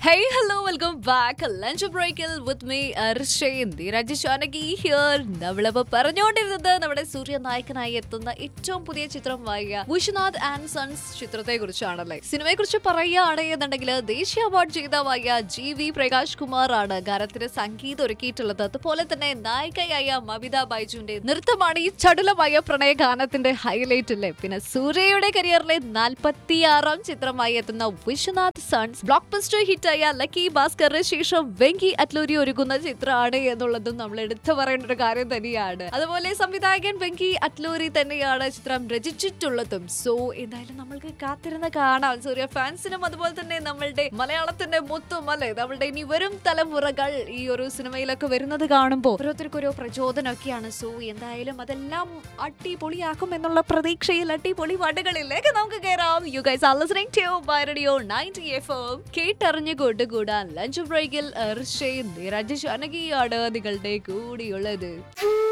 Hey, hello, welcome back. Lunch breakൽ with me, അർഷയും Dheeraj Shanaki here നമ്മളിപ്പോ പറഞ്ഞുകൊണ്ടിരുന്നത് നമ്മുടെ സൂര്യ നായകനായി എത്തുന്ന ഏറ്റവും പുതിയ ചിത്രമായ വിശ്വനാഥ് ആൻഡ് സൺസ് ചിത്രത്തെ കുറിച്ചാണല്ലേ സിനിമയെ കുറിച്ച് പറയുകയാണ് എന്നുണ്ടെങ്കിൽ ദേശീയ അവാർഡ് ജേതാവായ ജി വി പ്രകാശ് കുമാർ ആണ് ഗാനത്തിന് സംഗീതം ഒരുക്കിയിട്ടുള്ളത് അതുപോലെ തന്നെ നായികയായ മമിത ബൈജുവിന്റെ നൃത്തമാണ് ഈ ചടുലമായ പ്രണയ ഗാനത്തിന്റെ ഹൈലൈറ്റ് അല്ലേ പിന്നെ സൂര്യയുടെ കരിയറിലെ നാൽപ്പത്തിയാറാം ചിത്രമായി എത്തുന്ന വിശ്വനാഥ് സൺസ് ബ്ലോക്ക് ബസ്റ്റർ ഹിറ്റായ ലക്കി ഭാസ്കറിന് ശേഷം വെങ്കി അറ്റ്ലൂരി ഒരുക്കുന്ന ചിത്രമാണ് എന്നുള്ളതും നമ്മൾ എടുത്തു പറയേണ്ട ഒരു കാര്യം തന്നെയാണ് അതുപോലെ സംവിധായകൻ വെങ്കി അറ്റ്ലൂരി തന്നെയാണ് ചിത്രം രചിച്ചിട്ടുള്ളതും സോ എന്തായാലും നമ്മൾക്ക് കാത്തിരുന്ന് കാണാം സൂര്യ ഫാൻസിനും അതുപോലെ തന്നെ നമ്മളുടെ മലയാളത്തിന്റെ മൊത്തം അല്ലെ നമ്മളുടെ ഇനി വരും തലമുറകൾ ഈ ഒരു സിനിമയിലൊക്കെ വരുന്നത് കാണുമ്പോൾ ഓരോരുത്തർക്കും ഓരോ പ്രചോദനമൊക്കെയാണ് സോ എന്തായാലും അതെല്ലാം അടിപൊളിയാക്കും എന്നുള്ള പ്രതീക്ഷയിൽ അടിപൊളി പാട്ടുകളിലേക്ക് നമുക്ക് കയറാം you guys are listening to by radio 90 FM കേട്ടറിഞ്ഞു കൊണ്ടുകൂടാൻ ലഞ്ച് ബ്രേക്കിൽ ഋഷയും നിരജ് അനകിയാണ് നിങ്ങളുടെ കൂടിയുള്ളത്